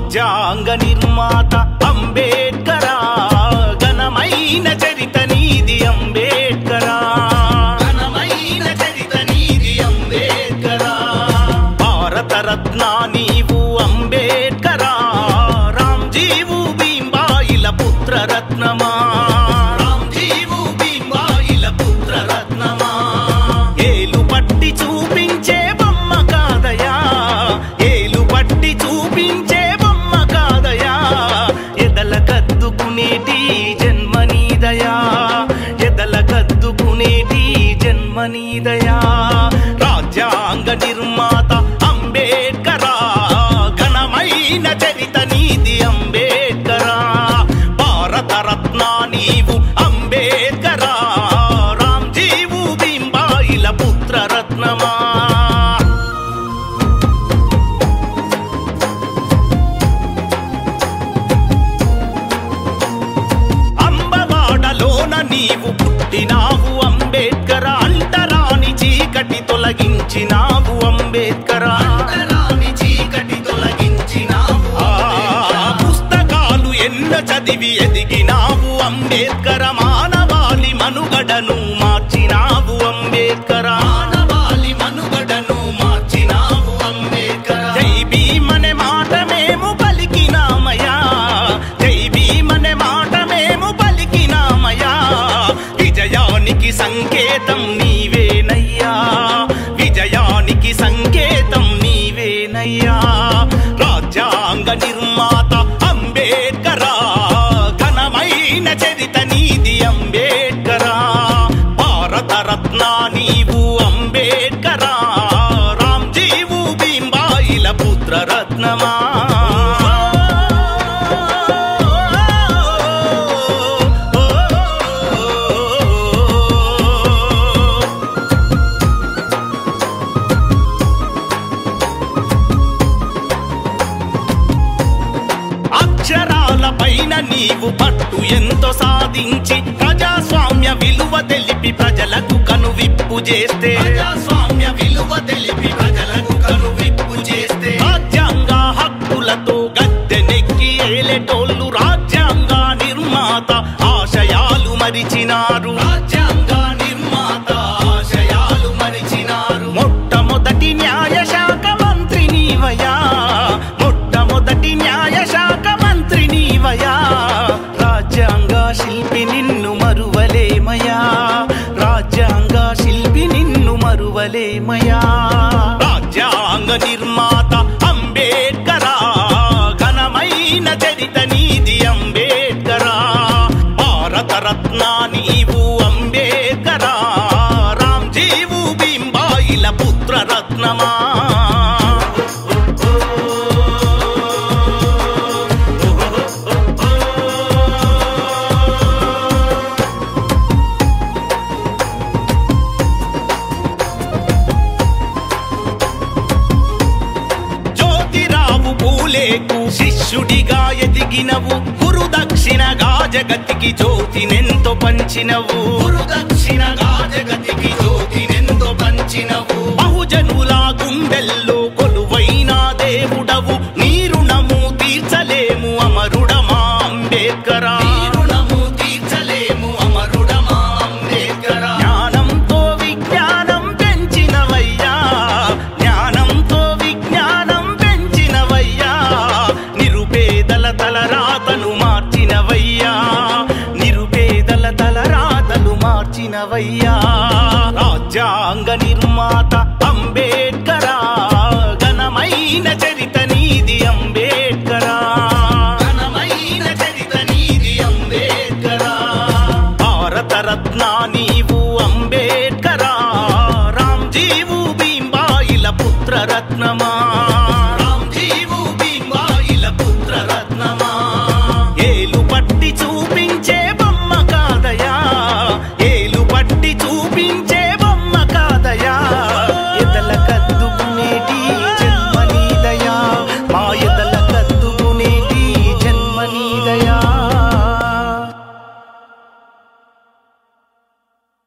రాజ్యాంగ నిర్మాత అంబేడ్కరా ఘనమైన చరిత నీది అంబేడ్కరా ఘనమైన చరిత నీది అంబేడ్కరా భారత రత్న నీవు అంబేడ్కరా రామ్జీవు భీంబాయిల పుత్ర రత్నమా రామ్జీవు భీంబాయిల పుత్ర రత్నమా ఏలు పట్టి చూపించే బొమ్మ కాదయా ఏలు పట్టి చూపించే బొమ్మ కాదయా ఎదల కద్దుకునేటి జన్మనీదయా ఎదల కద్దుకునేటి జన్మనీదయా రాజ్యాంగ నిర్మాత అంబేడ్కరా ఘనమైన చరిత నీది అంబేడ్కరా భారత రత్న నీవు అంబేడ్కరా రామ్జీవు భీంబాయిల పుత్ర రత్నమా అంబవాడలోన నీవు పుట్టినావు అంబేద్కర అంటరాని చీకటి తొలగించినావు అంబేద్కర అంటరాని చీకటి తొలగించినావు పుస్తకాలు ఎన్న చదివి ఎదిగినావు అంబేద్కర మానవాళి మనుగడను మార్చినావు అంబేద్కర మానవాళి మనుగడను మార్చినావు అంబేద్కర జై భీమనే మాట మేము పలికినామయా జై భీమనే మాట మేము పలికినామయా విజయానికి సంకేతం నీవేనయ్యా విజయానికి సంకేతం నీవేనయ్యా రాజ్యాంగ నిర్మాత అంబేడ్కరా ఘనమైన చరిత నీది అంబేడ్కరా భారత రత్న నీవు అంబేడ్కరా రామ్జీవు భీంబాయిల పుత్ర రత్నమా అక్షరాల పైన నీవు పట్టు ఎంతో సాధించి ప్రజాస్వామ్య విలువ తెలిపి ప్రజలకు కనువిప్పు చేస్తే ప్రజాస్వామ్య విలువ తెలిపి ప్రజలకు కనువిప్పు చేస్తే రాజ్యాంగ హక్కులతో గద్దెనెక్కి ఏలేటోళ్ళు రాజ్యాంగ నిర్మాత ఆశయాలు మరిచినారు రాజ్యాంగ నిర్మాత ఆశయాలు మరిచినారు మొట్టమొదటి న్యాయ శాఖ మంత్రి నీవయా మొట్టమొదటి న్యాయ శాఖ మంత్రి నీవయా రాజ్యాంగ శిల్పి నిన్ను మరువలేమయా రాజ్యాంగ శిల్పి నిన్ను మరువలేమయా రాజ్యాంగ నిర్మాత అంబేడ్కరా ఘనమైన చరిత నీది అంబేడ్కరా భారత రత్న నీవు అంబేడ్కరా రామ్జీవు భీంబాయిల పుత్ర రత్నమా జ్యోతిరావు పూలేకు శిష్యుడిగా ఎదిగినవు గురు దక్షిణగా జగతికి జ్యోతినెంతో పంచినవు గురు దక్షిణగా జగతికి జ్యోతినెంతో పంచినవు బహుజనుల గుండెల్లో కొలువైన దేవుడవు నీ రుణము తీర్చలేము అమరుడమా అంబేద్కరా రుణము తీర్చలేము అమరుడమా అంబేద్కరా జ్ఞానంతో విజ్ఞానం పెంచినవయ్యా జ్ఞానంతో విజ్ఞానం పెంచినవయ్యా నిరుపేదల తలరాతను మార్చినవయ్యా నిరుపేదల తలరాతలు మార్చినవయ్యా రాజ్యాంగ నిర్మాత